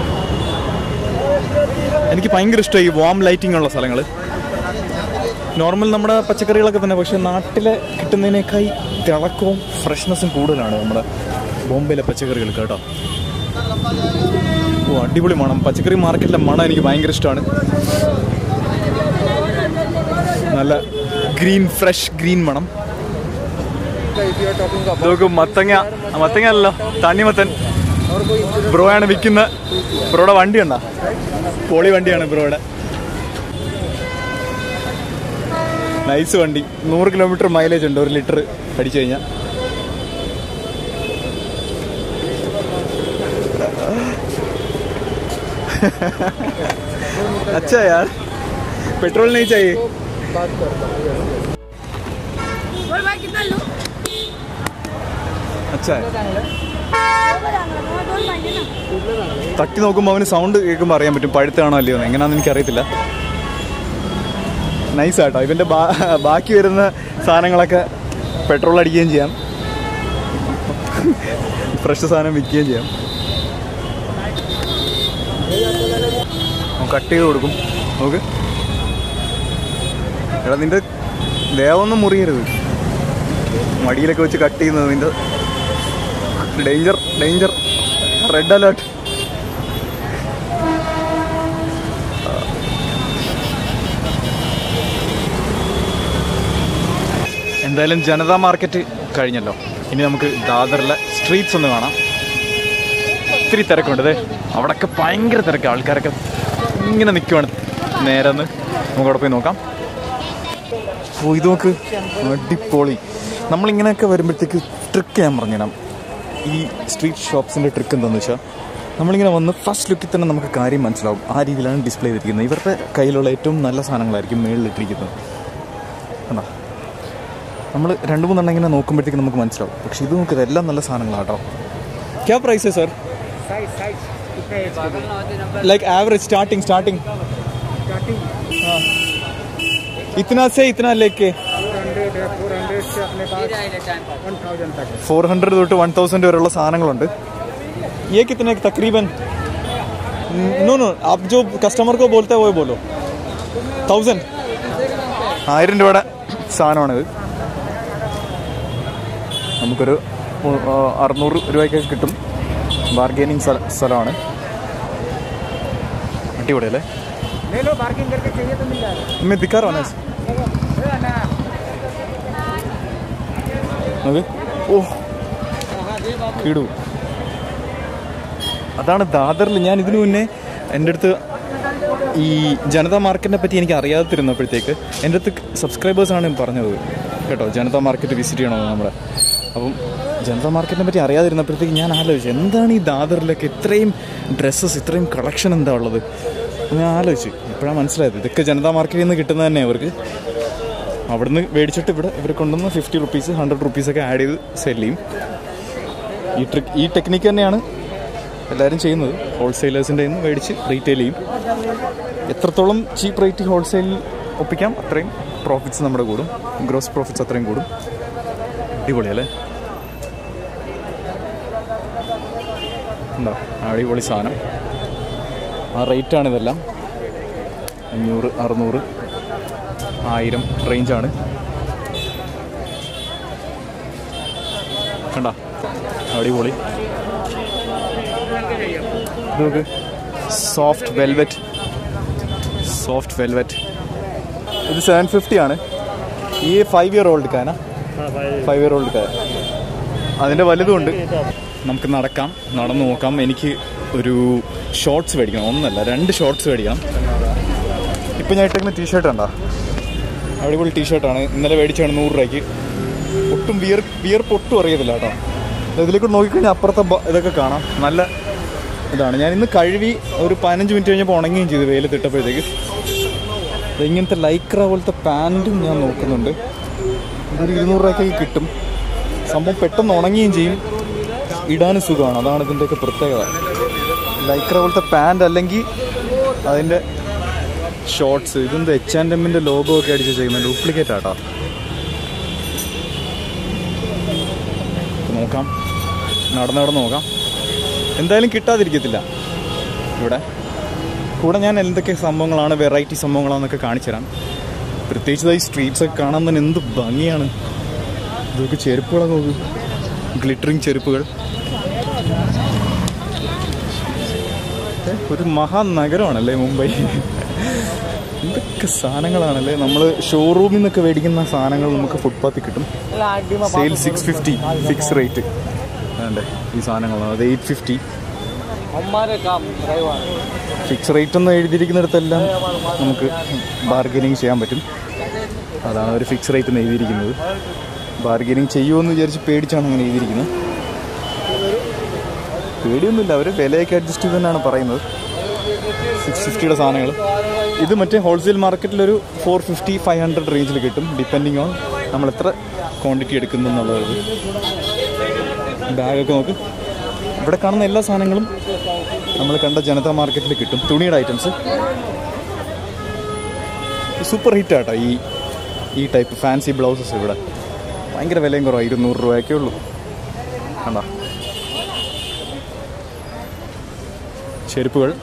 എനിക്ക് ഭയങ്കര ഇഷ്ടമായി ഈ വാം ലൈറ്റിംഗ് ഉള്ള സ്ഥലങ്ങൾ നോർമൽ നമ്മുടെ പച്ചക്കറികളൊക്കെ തന്നെ പക്ഷേ നാട്ടിലെ കിട്ടുന്നതിനേക്കായി തിളക്കവും ഫ്രഷ്നെസ്സും കൂടുതലാണ് നമ്മുടെ ബോംബെയിലെ പച്ചക്കറികൾ കേട്ടോ ഓ അടിപൊളി മണം പച്ചക്കറി മാർക്കറ്റിലെ മണം എനിക്ക് ഭയങ്കര ഇഷ്ടമാണ് നല്ല ഗ്രീൻ ഫ്രഷ് ഗ്രീൻ മണം നോക്കും മത്തങ്ങ ആ, മത്തങ്ങ അല്ലല്ലോ തണ്ണിമത്തൻ ബ്രോയാണ് വിൽക്കുന്ന ബ്രോയുടെ വണ്ടി ഉണ്ടോ പോളി വണ്ടിയാണ് ബ്രോയുടെ നൈസ് വണ്ടി നൂറ് കിലോമീറ്റർ മൈലേജ് ഉണ്ട് ഒരു ലിറ്റർ അടിച്ചു കഴിഞ്ഞാൽ अच्छा यार पेट्रोल नहीं चाहिए अच्छा है തട്ടി നോക്കുമ്പോൾ അവന് സൗണ്ട് കേൾക്കുമ്പോൾ അറിയാൻ പറ്റും പഴുത്താണോ അല്ലയോ എന്ന് എങ്ങനെയാണെന്ന് എനിക്കറിയത്തില്ല നൈസ് ആട്ടോ ഇവൻ്റെ ബാ- ബാക്കി വരുന്ന സാധനങ്ങളൊക്കെ പെട്രോൾ അടിക്കുകയും ചെയ്യാം ഫ്രഷ് സാധനം വിൽക്കുകയും ചെയ്യാം കട്ട് ചെയ്ത് കൊടുക്കും നോക്ക് എടാ നിന്റെ ദേവൊന്നും മുറിയരുത് മടിയിലൊക്കെ വെച്ച് കട്ട് ചെയ്യുന്നത് നിന്റെ ഡേഞ്ചർ ഡേഞ്ചർ റെഡ് അലേർട്ട് എന്തായാലും ജനതാ മാർക്കറ്റ് കഴിഞ്ഞല്ലോ ഇനി നമുക്ക് ദാദറിലെ സ്ട്രീറ്റ്സ് ഒന്ന് കാണാം ഒത്തിരി തിരക്കുണ്ട് ദേ അവിടെയൊക്കെ ഭയങ്കര തിരക്ക് ആൾക്കാരൊക്കെ ഇങ്ങനെ നിൽക്കുവാണ് നേരെ ഒന്ന് നമുക്ക് അവിടെ പോയി നോക്കാം ഓ ഇത് നോക്ക് അടിപൊളി നമ്മളിങ്ങനെയൊക്കെ വരുമ്പോഴത്തേക്ക് ട്രിക്ക് ഞാൻ പറഞ്ഞുതരാം ഈ സ്ട്രീറ്റ് ഷോപ്സിൻ്റെ ട്രിക്ക് എന്താണെന്ന് വെച്ചാൽ നമ്മളിങ്ങനെ വന്ന് ഫസ്റ്റ് ലുക്കിൽ തന്നെ നമുക്ക് കാര്യം മനസ്സിലാവും ആ രീതിയിലാണ് ഡിസ്പ്ലേ ചെയ്തിരിക്കുന്നത് ഇവരുടെ കയ്യിലുള്ള ഏറ്റവും നല്ല സാധനങ്ങളായിരിക്കും മേളിലിട്ടിരിക്കുന്നത് കണ്ടോ നമ്മൾ രണ്ട് മൂന്നെണ്ണം ഇങ്ങനെ നോക്കുമ്പോഴത്തേക്ക് നമുക്ക് മനസ്സിലാവും പക്ഷെ ഇത് നോക്കുക എല്ലാം നല്ല സാധനങ്ങളാട്ടോ ക്യാ പ്രൈസ് സർ साइज साइज कितने एज के लाइक एवरेज स्टार्टिंग स्टार्टिंग हाँ इतना से इतना लेके हंड्रेड है फोर हंड्रेड से अपने पास वन थाउजेंड तक है ഫോർ ഹൺഡ്രഡ് തൊട്ട് വൺ തൗസൻഡ് വരെയുള്ള സാധനങ്ങളുണ്ട് ये कितने तकरीबन नो नो आप जो कस्टमर को बोलते हैं वो बोलो തൗസൻഡ് ആയിരം രൂപയുടെ സാധനമാണിത് നമുക്കൊരു മു- ആ, അറുന്നൂറ് രൂപയ്ക്ക് കിട്ടും ബാർഗെയിനിങ് സ്ഥലമാണ് അടിപൊളി അല്ലേ ले लो बार्गिंग करके चाहिए तो मिल जाएगा मैं दिखा रहा हूँ ना നോക്ക് ഓ കിടു അതാണ് ദാദറിൽ ഞാൻ ഇതിനു മുന്നേ എൻ്റെ അടുത്ത് ഈ ജനതാ മാർക്കറ്റിനെ പറ്റി എനിക്ക് അറിയാതിരുന്നപ്പോഴത്തേക്ക് എൻ്റെ അടുത്ത് സബ്സ്ക്രൈബേഴ്സാണ് പറഞ്ഞത് കേട്ടോ ജനതാ മാർക്കറ്റ് വിസിറ്റ് ചെയ്യണമെന്ന് നമ്മുടെ അപ്പം ജനതാ മാർക്കറ്റിനെ പറ്റി അറിയാതിരുന്നപ്പോഴത്തേക്ക് ഞാൻ ആലോചിച്ചു എന്താണ് ഈ ദാദറിലൊക്കെ ഇത്രയും ഡ്രസ്സസ് ഇത്രയും കളക്ഷൻ എന്താ ഉള്ളത് എന്ന് ഞാൻ ആലോചിച്ചു ഇപ്പോഴാണ് മനസ്സിലായത് ഇതൊക്കെ ജനതാ മാർക്കറ്റിൽ നിന്ന് കിട്ടുന്നത് തന്നെ അവർക്ക് അവിടുന്ന് മേടിച്ചിട്ട് ഇവിടെ ഇവർ കൊണ്ടുവന്ന് ഫിഫ്റ്റി റുപ്പീസ് ഹൺഡ്രഡ് റുപ്പീസൊക്കെ ആഡ് ചെയ്ത് സെല് ചെയ്യും ഈ ട്രിക്ക് ഈ ടെക്നിക്ക് തന്നെയാണ് എല്ലാവരും ചെയ്യുന്നത് ഹോൾസെയിലേഴ്സിൻ്റെ നിന്ന് മേടിച്ച് റീറ്റെയിൽ ചെയ്യും എത്രത്തോളം ചീപ്പ് റേറ്റ് ഹോൾസെയിൽ ഒപ്പിക്കാം അത്രയും പ്രോഫിറ്റ്സ് നമ്മുടെ കൂടും ഗ്രോസ് പ്രോഫിറ്റ്സ് അത്രയും കൂടും അടിപൊളി അല്ലേ ഉണ്ടോ അടിപൊളി സാധനം ആ റേറ്റാണ് ഇതെല്ലാം അഞ്ഞൂറ് അറുന്നൂറ് ആയിരം റേഞ്ചാണ് കണ്ട അടിപൊളി ഇത് നോക്ക് സോഫ്റ്റ് വെൽവെറ്റ് സോഫ്റ്റ് വെൽവെറ്റ് ഇത് സെവൻ ഫിഫ്റ്റി ആണ് ഈ ഫൈവ് ഇയർ ഓൾഡ് കാന ഫൈവ് ഇയർ ഓൾഡ് കായ അതിൻ്റെ വലുതുമുണ്ട് നമുക്ക് നടക്കാം നടന്നു നോക്കാം എനിക്ക് ഒരു ഷോർട്സ് മേടിക്കണം ഒന്നല്ല രണ്ട് ഷോർട്സ് മേടിക്കണം ഇപ്പം ഞാൻ ഇട്ടേക്കുന്ന ടീഷർട്ട് ഉണ്ടോ അടിപൊളി ടീഷർട്ടാണ് ഇന്നലെ മേടിച്ചാണ് നൂറ് രൂപയ്ക്ക് ഒട്ടും വിയർ വിയർപ്പ് ഒട്ടും അറിയത്തില്ല കേട്ടോ ഇതിലേക്ക് നോക്കിക്കഴിഞ്ഞാൽ അപ്പുറത്തെ ബ- ഇതൊക്കെ കാണാം നല്ല ഇതാണ് ഞാൻ ഇന്ന് കഴുകി ഒരു പതിനഞ്ച് മിനിറ്റ് കഴിഞ്ഞപ്പോൾ ഉണങ്ങുകയും ചെയ്തു വെയിലത്തിട്ടപ്പോഴത്തേക്ക് ദേ ഇങ്ങനത്തെ ലൈക്ര പോലത്തെ പാൻറ്റും ഞാൻ നോക്കുന്നുണ്ട് ഇതൊരു ഇരുന്നൂറ് രൂപയ്ക്കൊക്കെ കിട്ടും സംഭവം പെട്ടെന്ന് ഉണങ്ങുകയും ചെയ്യും ഇടാനും സുഖമാണ് അതാണ് ഇതിൻ്റെയൊക്കെ പ്രത്യേകത ലൈക്ര പോലത്തെ പാൻറ് അല്ലെങ്കിൽ അതിൻ്റെ ഷോർട്സ് ഇതെന്താ എച്ച് ആൻഡ് എമ്മിൻ്റെ ലോഗോ ഒക്കെ അടിച്ച് ചെയ്യുന്ന ഡ്യൂപ്ലിക്കേറ്റ് ആട്ടോ നോക്കാം നടന്ന് നടന്ന് നോക്കാം എന്തായാലും കിട്ടാതിരിക്കത്തില്ല ഇവിടെ കൂടെ ഞാൻ എന്തൊക്കെ സംഭവങ്ങളാണ് വെറൈറ്റി സംഭവങ്ങളാണെന്നൊക്കെ കാണിച്ചു തരാം പ്രത്യേകിച്ച് ഈ സ്ട്രീറ്റ്സ് ഒക്കെ കാണാൻ തന്നെ എന്ത് ഭംഗിയാണ് ഇതൊക്കെ ചെരുപ്പുകളൊക്കെ നോക്കൂ ഗ്ലിറ്ററിങ് ചെരുപ്പുകൾ ഏ, ഒരു മഹാനഗരമാണല്ലേ മുംബൈ എന്തൊക്കെ സാധനങ്ങളാണല്ലേ നമ്മൾ ഷോറൂമിൽ നിന്നൊക്കെ മേടിക്കുന്ന സാധനങ്ങൾ നമുക്ക് ഫുട്പാത്തിൽ കിട്ടും sale six fifty fix rate വേണ്ടേ ഈ സാധനങ്ങളാണ് അത് എയ്റ്റ് ഫിഫ്റ്റി हमारे काम ड्राइवर ഫിക്സ് റേറ്റ് എന്ന് എഴുതിയിരിക്കുന്നിടത്തെല്ലാം നമുക്ക് ബാർഗനിങ് ചെയ്യാൻ പറ്റും അതാണ് ഒരു ഫിക്സ് റേറ്റ് എന്ന് എഴുതിയിരിക്കുന്നത് ബാർഗനിങ് ചെയ്യുമെന്ന് വിചാരിച്ച് പേടിച്ചാണ് അങ്ങനെ എഴുതിയിരിക്കുന്നത് പേടിയൊന്നുമില്ല അവർ വിലയൊക്കെ അഡ്ജസ്റ്റ് ചെയ്ത് തന്നെയാണ് പറയുന്നത് സിക്സ് ഫിഫ്റ്റിയുടെ സാധനങ്ങൾ ഇത് മറ്റേ ഹോൾസെയിൽ മാർക്കറ്റിലൊരു ഫോർ ഫിഫ്റ്റി ഫൈവ് ഹൺഡ്രഡ് റേഞ്ചിൽ കിട്ടും ഡിപ്പെൻഡിങ് ഓൺ നമ്മൾ എത്ര ക്വാണ്ടിറ്റി എടുക്കുന്നു എന്നുള്ളത് ബാഗൊക്കെ നോക്ക് ഇവിടെ കാണുന്ന എല്ലാ സാധനങ്ങളും നമ്മൾ കണ്ട ജനതാ മാർക്കറ്റിൽ കിട്ടും തുണിയുടെ ഐറ്റംസ് സൂപ്പർ ഹിറ്റ് ആട്ടോ ഈ ഈ ടൈപ്പ് ഫാൻസി ബ്ലൗസസ് ഇവിടെ ഭയങ്കര വിലയും കുറവാണ് ഇരുന്നൂറ് രൂപയൊക്കെ ഉള്ളൂ കണ്ടോ ചെരുപ്പുകൾ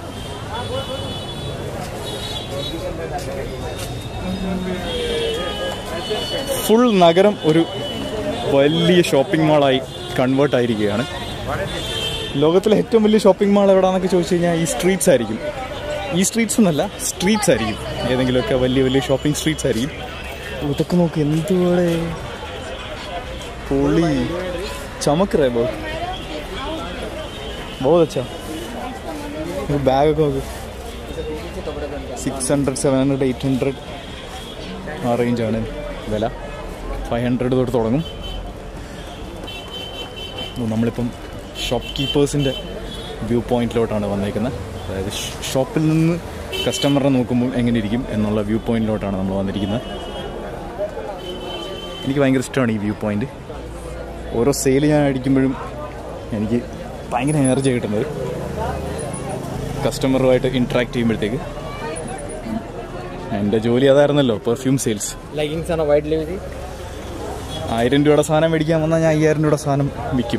ഫുൾ നഗരം ഒരു വലിയ ഷോപ്പിംഗ് മാളായി കൺവേർട്ട് ആയിരിക്കുകയാണ് ലോകത്തിലെ ഏറ്റവും വലിയ ഷോപ്പിംഗ് മാൾ എവിടെയാണെന്നൊക്കെ ചോദിച്ചു കഴിഞ്ഞാൽ ഈ സ്ട്രീറ്റ്സ് ആയിരിക്കും ഈ സ്ട്രീറ്റ്സ് എന്നല്ല സ്ട്രീറ്റ്സ് ആയിരിക്കും ഏതെങ്കിലുമൊക്കെ വലിയ വലിയ ഷോപ്പിംഗ് സ്ട്രീറ്റ്സ് ആയിരിക്കും ഓ, ഇതൊക്കെ നോക്ക് എന്തുപോലെ പൊളി ചമക്ക് റേ ബോ ബഹുത് അച്ഛാ ബാഗൊക്കെ നോക്ക് six hundred seven hundred eight hundred ആ റേഞ്ചാണ് വില ഫൈവ് ഹൺഡ്രഡ് തൊട്ട് തുടങ്ങും ഓ, നമ്മളിപ്പം ഷോപ്പ് കീപ്പേഴ്സിൻ്റെ വ്യൂ പോയിന്റിലോട്ടാണ് വന്നേക്കുന്നത് അതായത് ഷ്- ഷോപ്പിൽ നിന്ന് കസ്റ്റമറെ നോക്കുമ്പോൾ എങ്ങനെ ഇരിക്കും എന്നുള്ള വ്യൂ പോയിന്റിലോട്ടാണ് നമ്മൾ വന്നിരിക്കുന്നത് എനിക്ക് ഭയങ്കര ഇഷ്ടമാണ് ഈ വ്യൂ പോയിന്റ് ഓരോ സെയിൽ ഞാൻ അടിക്കുമ്പോഴും എനിക്ക് ഭയങ്കര എനർജി കിട്ടുന്നത് കസ്റ്റമറുമായിട്ട് ഇൻട്രാക്ട് ചെയ്യുമ്പോഴത്തേക്ക് എൻ്റെ ജോലി അതായിരുന്നല്ലോ പെർഫ്യൂം സെയിൽസ് लेगिंग्स ആണ് വൈഡ് ലെവൽ ആയിരം രൂപയുടെ സാധനം മേടിക്കാൻ വന്നാൽ ഞാൻ അയ്യായിരം രൂപയുടെ സാധനം വിൽക്കും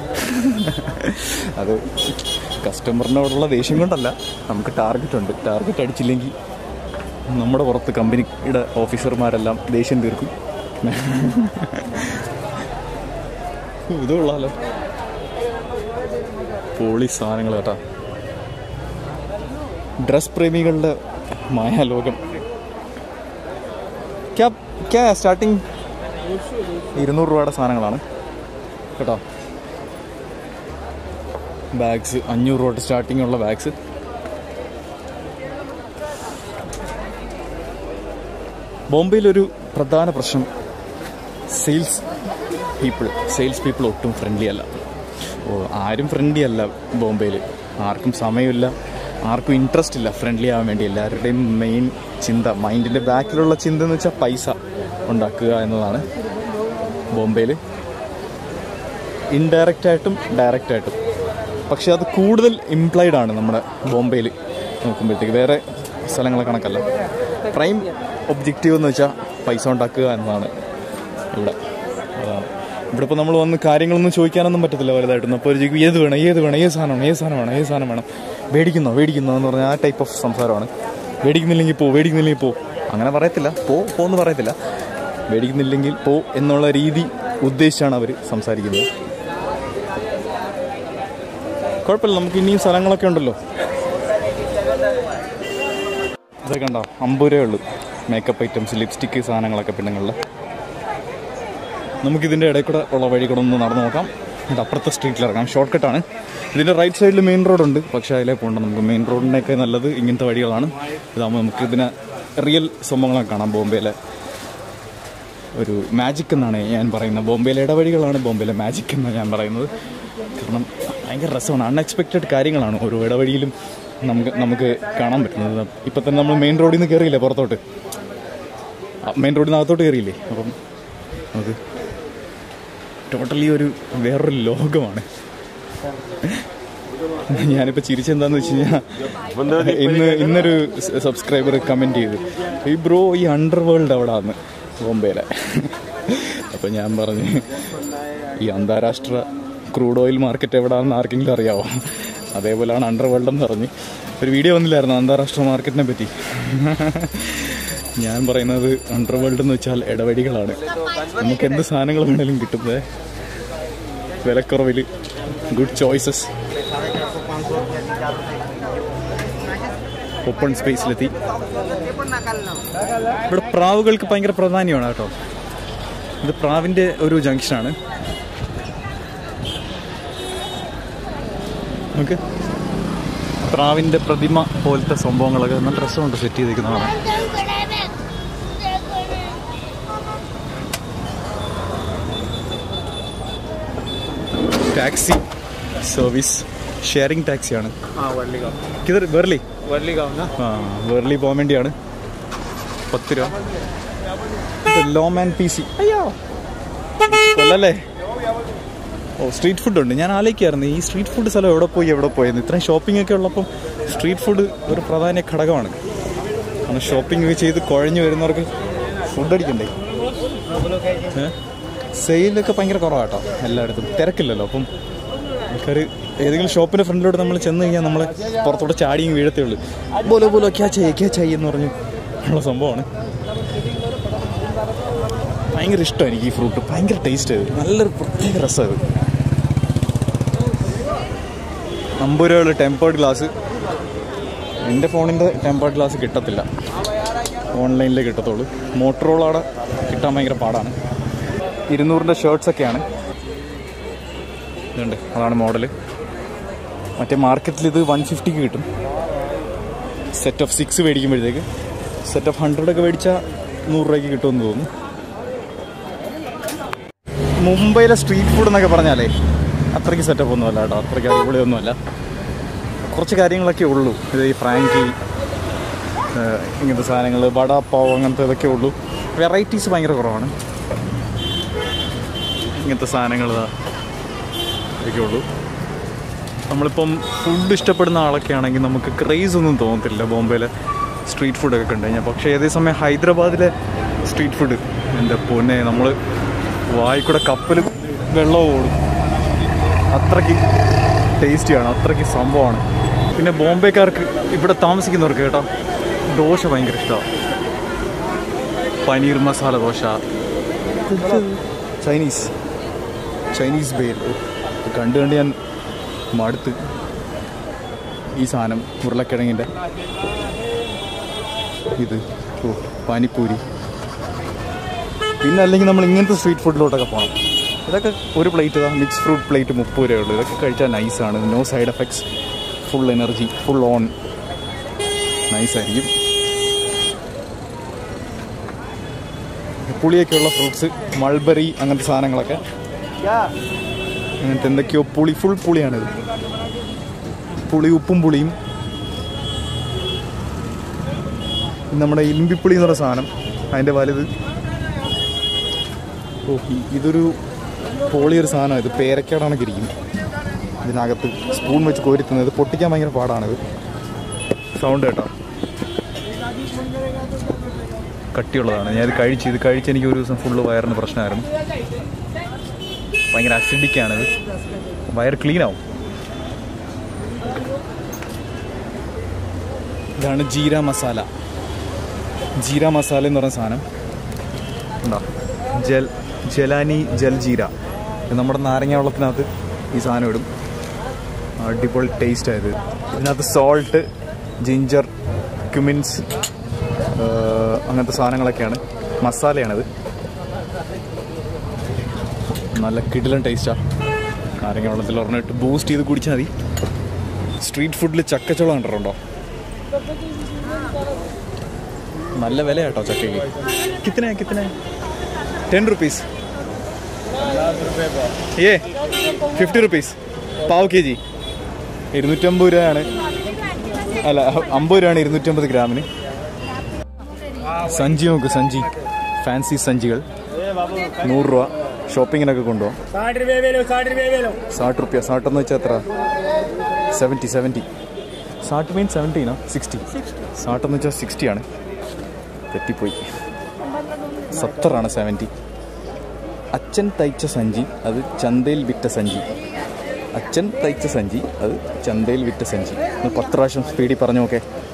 അത് കസ്റ്റമറിനോടുള്ള ദേഷ്യം കൊണ്ടല്ല നമുക്ക് ടാർഗറ്റ് ഉണ്ട് ടാർഗറ്റ് അടിച്ചില്ലെങ്കിൽ നമ്മുടെ പുറത്ത് കമ്പനിയുടെ ഓഫീസർമാരെല്ലാം ദേഷ്യം തീർക്കും ഇത് കൊള്ളാലോ പോളി സാധനങ്ങൾ കേട്ടാ ഡ്രസ് പ്രേമികളുടെ മായാലോകം ക്യാ ക്യാ സ്റ്റാർട്ടിങ് ഇരുന്നൂറ് രൂപയുടെ സാധനങ്ങളാണ് കേട്ടോ ബാഗ്സ് അഞ്ഞൂറ് രൂപ സ്റ്റാർട്ടിംഗ് ഉള്ള ബാഗ്സ് ബോംബെയിലൊരു പ്രധാന പ്രശ്നം സെയിൽസ് പീപ്പിൾ സെയിൽസ് പീപ്പിൾ ഒട്ടും ഫ്രണ്ട്ലി അല്ല ഓ ആരും ഫ്രണ്ട്ലി അല്ല ബോംബെയിൽ ആർക്കും സമയമില്ല ആർക്കും ഇൻട്രസ്റ്റ് ഇല്ല ഫ്രണ്ട്ലി ആവാൻ വേണ്ടി എല്ലാവരുടെയും മെയിൻ ചിന്ത മൈൻഡിൻ്റെ ബാക്കിലുള്ള ചിന്ത എന്ന് വെച്ചാൽ പൈസ ഉണ്ടാക്കുക എന്നതാണ് ബോംബെയിൽ ഇൻഡയറക്റ്റ് ആയിട്ടും ഡയറക്റ്റ് ആയിട്ടും പക്ഷെ അത് കൂടുതൽ ഇംപ്ലൈഡ് ആണ് നമ്മുടെ ബോംബെയിൽ നോക്കുമ്പോഴത്തേക്ക് വേറെ സ്ഥലങ്ങളെ കണക്കല്ല പ്രൈം ഒബ്ജക്റ്റീവ് എന്ന് വെച്ചാൽ പൈസ ഉണ്ടാക്കുക എന്നതാണ് ഇവിടെ അതാണ് ഇവിടെ ഇപ്പോൾ നമ്മൾ വന്ന് കാര്യങ്ങളൊന്നും ചോദിക്കാനൊന്നും പറ്റത്തില്ല വലുതായിട്ടൊന്നും അപ്പോൾ ഒരു ചോദിക്കും ഏത് വേണം ഏത് വേണം ഏത് സാധനം വേണം ഏത് സാധനം വേണം ഏത് സാധനം വേണം മേടിക്കുന്നോ മേടിക്കുന്നോ എന്ന് പറഞ്ഞാൽ ആ ടൈപ്പ് ഓഫ് സംസാരമാണ് മേടിക്കുന്നില്ലെങ്കിൽ പോ മേടിക്കുന്നില്ലെങ്കിൽ പോ അങ്ങനെ പറയത്തില്ല പോ പോ എന്ന് പറയത്തില്ല മേടിക്കുന്നില്ലെങ്കിൽ പോ എന്നുള്ള രീതി ഉദ്ദേശിച്ചാണ് അവർ സംസാരിക്കുന്നത് കുഴപ്പമില്ല നമുക്ക് ഇനിയും സ്ഥലങ്ങളൊക്കെ ഉണ്ടല്ലോ ഇതൊക്കെ ഉണ്ടോ അമ്പത് രൂപയേ ഉള്ളൂ മേക്കപ്പ് ഐറ്റംസ് ലിപ്സ്റ്റിക്ക് സാധനങ്ങളൊക്കെ പെണ്ണുങ്ങളുടെ നമുക്കിതിൻ്റെ ഇടയിൽ കൂടെ ഉള്ള വഴി കൂടെ ഒന്ന് നടന്നു നോക്കാം ഇത് അപ്പുറത്തെ സ്ട്രീറ്റിൽ ഇറങ്ങാം ഷോർട്ട് കട്ടാണ് ഇതിൻ്റെ റൈറ്റ് സൈഡിൽ മെയിൻ റോഡുണ്ട് പക്ഷേ അതിലേ പോകണ്ട നമുക്ക് മെയിൻ റോഡിനൊക്കെ നല്ലത് ഇങ്ങനത്തെ വഴികളാണ് ഇതാകുമ്പോൾ നമുക്ക് ഇതിനെ റിയൽ സംഭവങ്ങളൊക്കെ കാണാം ബോംബെയിലെ ഒരു മാജിക് എന്നാണ് ഞാൻ പറയുന്നത് ബോംബെയിലെ ഇടവഴികളാണ് ബോംബെയിലെ മാജിക് എന്നാണ് ഞാൻ പറയുന്നത് കാരണം ഭയങ്കര രസമാണ് അൺഎക്സ്പെക്റ്റഡ് കാര്യങ്ങളാണ് ഓരോ ഇടവഴിയിലും നമുക്ക് നമുക്ക് കാണാൻ പറ്റുന്നത് ഇപ്പം തന്നെ നമ്മൾ മെയിൻ റോഡിൽ നിന്ന് കയറിയില്ലേ പുറത്തോട്ട് മെയിൻ റോഡിൽ നിന്ന് അകത്തോട്ട് കയറിയില്ലേ അപ്പം നമുക്ക് ടോട്ടലി ഒരു വേറൊരു ലോകമാണ് ഞാനിപ്പോൾ ചിരിച്ചെന്താന്ന് വെച്ച് കഴിഞ്ഞാൽ ഇന്ന് ഇന്നൊരു സബ്സ്ക്രൈബർ കമൻറ്റ് ചെയ്തു ഈ ബ്രോ ഈ അണ്ടർ വേൾഡ് എവിടാന്ന് ബോംബെയിലെ അപ്പം ഞാൻ പറഞ്ഞു ഈ അന്താരാഷ്ട്ര ക്രൂഡ് ഓയിൽ മാർക്കറ്റ് എവിടാണെന്ന് ആർക്കെങ്കിലും അറിയാവോ അതേപോലെയാണ് അണ്ടർ വേൾഡ് എന്ന് പറഞ്ഞ് ഒരു വീഡിയോ വന്നില്ലായിരുന്നു അന്താരാഷ്ട്ര മാർക്കറ്റിനെ പറ്റി ഞാൻ പറയുന്നത് അണ്ടർ വേൾഡ് എന്ന് വെച്ചാൽ ഇടവഴികളാണ് നമുക്ക് എന്ത് സാധനങ്ങൾ വേണേലും കിട്ടുന്നത് വിലക്കുറവിൽ ഗുഡ് ചോയ്സസ് ഓപ്പൺ സ്പേസിലെത്തി ഇവിടെ പ്രാവുകൾക്ക് ഭയങ്കര പ്രാധാന്യമാണ് കേട്ടോ ഇത് പ്രാവിൻ്റെ ഒരു ജംഗ്ഷനാണ് നമുക്ക് പ്രാവിൻ്റെ പ്രതിമ പോലത്തെ സംഭവങ്ങളൊക്കെ നല്ല രസമുണ്ട് സെറ്റ് ചെയ്തിരിക്കുന്നതാണ് ടാക്സി സർവീസ് ഷെയറിംഗ് ടാക്സിയാണ് हाँ वर्ली गाँव കിതർ വെർലി वर्ली गाँव ना ആ വെർലി പോകാൻ വേണ്ടിയാണ് പത്ത് രൂപ ലോ മാൻ പി സി അയ്യോ കൊല്ലല്ലേ ഓ സ്ട്രീറ്റ് ഫുഡ് ഉണ്ട് ഞാൻ ആലോചിക്കായിരുന്നു ഈ സ്ട്രീറ്റ് ഫുഡ് സ്ഥലം എവിടെ പോയി എവിടെ പോയെന്ന് ഇത്രയും ഷോപ്പിംഗ് ഒക്കെ ഉള്ളപ്പം സ്ട്രീറ്റ് ഫുഡ് ഒരു പ്രധാന ഘടകമാണ് കാരണം ഷോപ്പിംഗ് ചെയ്ത് കുഴഞ്ഞു വരുന്നവർക്ക് ഫുഡ് അടിക്കണ്ടേ സെയിലൊക്കെ ഭയങ്കര കുറവാട്ടോ എല്ലായിടത്തും തിരക്കില്ലല്ലോ അപ്പം ആൾക്കാർ ഏതെങ്കിലും ഷോപ്പിന്റെ ഫ്രണ്ടിലോട്ട് നമ്മൾ ചെന്ന് കഴിഞ്ഞാൽ നമ്മളെ പുറത്തോട്ട് ചാടിയും വീഴത്തേ ഉള്ളൂ ബോലോ ബോലോ ക്യാ ചെയ്യേ ക്യാ ചെയ്യ് എന്ന് പറഞ്ഞു ഉള്ള സംഭവമാണ് ഭയങ്കര ഇഷ്ടമാണ് എനിക്ക് ഈ ഫ്രൂട്ട് ഭയങ്കര ടേസ്റ്റ് അത് നല്ലൊരു പ്രത്യേക രസം അത് അമ്പത് രൂപയുള്ള ടെമ്പേർഡ് ഗ്ലാസ് എൻ്റെ ഫോണിൻ്റെ ടെമ്പേർഡ് ഗ്ലാസ് കിട്ടത്തില്ല ഓൺലൈനിലേ കിട്ടത്തുള്ളൂ മോട്ടറോളാടെ കിട്ടാൻ ഭയങ്കര പാടാണ് ഇരുന്നൂറിൻ്റെ ഷർട്ട്സൊക്കെയാണ് ഇതുണ്ട് അതാണ് മോഡൽ മറ്റേ മാർക്കറ്റിൽ ഇത് വൺ ഫിഫ്റ്റിക്ക് കിട്ടും സെറ്റ് ഓഫ് സിക്സ് മേടിക്കുമ്പോഴത്തേക്ക് സെറ്റ് ഓഫ് ഹൺഡ്രഡ് ഒക്കെ മേടിച്ചാൽ നൂറ് രൂപയ്ക്ക് കിട്ടുമെന്ന് തോന്നുന്നു മുംബൈയിലെ സ്ട്രീറ്റ് ഫുഡ് എന്നൊക്കെ പറഞ്ഞാലേ അത്രയ്ക്ക് സെറ്റപ്പ് ഒന്നുമല്ല കേട്ടോ അത്രയ്ക്ക് അടിപൊളിയൊന്നുമല്ല കുറച്ച് കാര്യങ്ങളൊക്കെ ഉള്ളൂ ഇത് ഈ ഫ്രാങ്കി ഏഹ് ഇങ്ങനത്തെ സാധനങ്ങൾ വട പാവ് അങ്ങനത്തെ ഇതൊക്കെ ഉള്ളൂ വെറൈറ്റീസ് ഭയങ്കര കുറവാണ് ഇങ്ങനത്തെ സാധനങ്ങൾ ഇതൊക്കെ ഉള്ളൂ നമ്മളിപ്പം ഫുഡ് ഇഷ്ടപ്പെടുന്ന ആളൊക്കെ ആണെങ്കിൽ നമുക്ക് ക്രേസ് ഒന്നും തോന്നത്തില്ല ബോംബെയിലെ സ്ട്രീറ്റ് ഫുഡൊക്കെ കണ്ടു കഴിഞ്ഞാൽ പക്ഷേ അതേസമയം ഹൈദരാബാദിലെ സ്ട്രീറ്റ് ഫുഡ് എൻ്റെ പൊന്നെ നമ്മൾ വായിക്കൂടെ കപ്പൽ വെള്ളവും ഓടും അത്രയ്ക്ക് ടേസ്റ്റിയാണ് അത്രയ്ക്ക് സംഭവമാണ് പിന്നെ ബോംബെക്കാർക്ക് ഇവിടെ താമസിക്കുന്നവർക്ക് കേട്ടോ ദോശ ഭയങ്കര ഇഷ്ടമാണ് പനീർ മസാല ദോശ ചൈനീസ് ചൈനീസ് ബേൽ കണ്ട് കണ്ട് ഞാൻ മടുത്ത് ഈ സാധനം ഉരുളക്കിഴങ്ങിൻ്റെ ഇത് ഓ പാനിപ്പൂരി പിന്നെ അല്ലെങ്കിൽ നമ്മൾ ഇങ്ങനത്തെ സ്ട്രീറ്റ് ഫുഡിലോട്ടൊക്കെ പോകണം ഇതൊക്കെ ഒരു പ്ലേറ്റ് ഇതാ മിക്സ് ഫ്രൂട്ട് പ്ലേറ്റ് മുപ്പത് രൂപയുള്ളൂ ഇതൊക്കെ കഴിച്ചാൽ നൈസാണ് no side effects full energy full on നൈസായിരിക്കും പുളിയൊക്കെയുള്ള ഫ്രൂട്ട്സ് മൾബറി അങ്ങനത്തെ സാധനങ്ങളൊക്കെ അങ്ങനത്തെ എന്തൊക്കെയോ പുളി ഫുൾ പുളിയാണിത് പുളി ഉപ്പും പുളിയും ഇത് നമ്മുടെ ഇലിമ്പിപ്പുളി എന്ന് പറയുന്ന സാധനം അതിൻ്റെ വലുത് ഓ ഇ- ഇതൊരു പോളിയൊരു സാധനമാണ് ഇത് പേരക്കേടാണൊക്കെ ഇരിക്കും ഇതിനകത്ത് സ്പൂൺ വെച്ച് കോരിത്തുന്നത് ഇത് പൊട്ടിക്കാൻ ഭയങ്കര പാടാണിത് സൗണ്ട് കേട്ടോ കട്ടിയുള്ളതാണ് ഞാൻ ഇത് കഴിച്ച് ഇത് കഴിച്ച് എനിക്ക് ഒരു ദിവസം ഫുള്ള് വയറിന് പ്രശ്നമായിരുന്നു ഭയങ്കര അസിഡിക്കാണിത് വയർ ക്ലീൻ ആവും ഇതാണ് ജീര മസാല ജീര മസാല എന്ന് പറയുന്ന സാധനം ഉണ്ടോ ജൽ ജലാനി ജൽ ജീര ഇത് നമ്മുടെ നാരങ്ങ വെള്ളത്തിനകത്ത് ഈ സാധനം ഇടും അടിപൊളി ടേസ്റ്റ് ആയത് ഇതിനകത്ത് സോൾട്ട് ജിഞ്ചർ ക്യുമിൻസ് അങ്ങനത്തെ സാധനങ്ങളൊക്കെയാണ് മസാലയാണിത് നല്ല കിടിലൻ ടേസ്റ്റാണ് നാരങ്ങ വെള്ളത്തിൽ ഒരെണ്ണിട്ട് ബൂസ്റ്റ് ചെയ്ത് കുടിച്ചാൽ മതി സ്ട്രീറ്റ് ഫുഡിൽ ചക്കച്ചോളം കണ്ടിട്ടുണ്ടോ നല്ല വില കേട്ടോ ചക്കയ്ക്ക് കിത്തന കിത്തന ടെൻ റുപ്പീസ് ഏ ഫിഫ്റ്റി റുപ്പീസ് പാവ് കെ ജി ഇരുന്നൂറ്റമ്പത് രൂപയാണ് അല്ല അമ്പത് രൂപയാണ് ഇരുന്നൂറ്റമ്പത് ഗ്രാമിന് സഞ്ചി നോക്ക് സഞ്ചി ഫാൻസി സഞ്ചികൾ നൂറ് രൂപ ഷോപ്പിങ്ങിനൊക്കെ കൊണ്ടുപോകാം साठ रुपये ले लो साठ रुपये ले लो സാട്ട് റുപ്യ സാട്ടെന്ന് വെച്ചാൽ എത്ര സെവൻറ്റി സെവൻറ്റി സാട്ട് മീൻ സെവൻറ്റീനോ സിക്സ്റ്റി സാട്ടെന്ന് വെച്ചാൽ സിക്സ്റ്റിയാണ് തെറ്റിപ്പോയി സത്തറാണ് സെവൻറ്റി അച്ഛൻ തയ്ച്ച സഞ്ചി അത് ചന്തയിൽ വിറ്റ സഞ്ചി അച്ഛൻ തയ്ച്ച സഞ്ചി അത് ചന്തയിൽ വിറ്റ സഞ്ചി ഒന്ന് പത്ത് പ്രാവശ്യം സ്പീഡിൽ പറഞ്ഞു നോക്കേ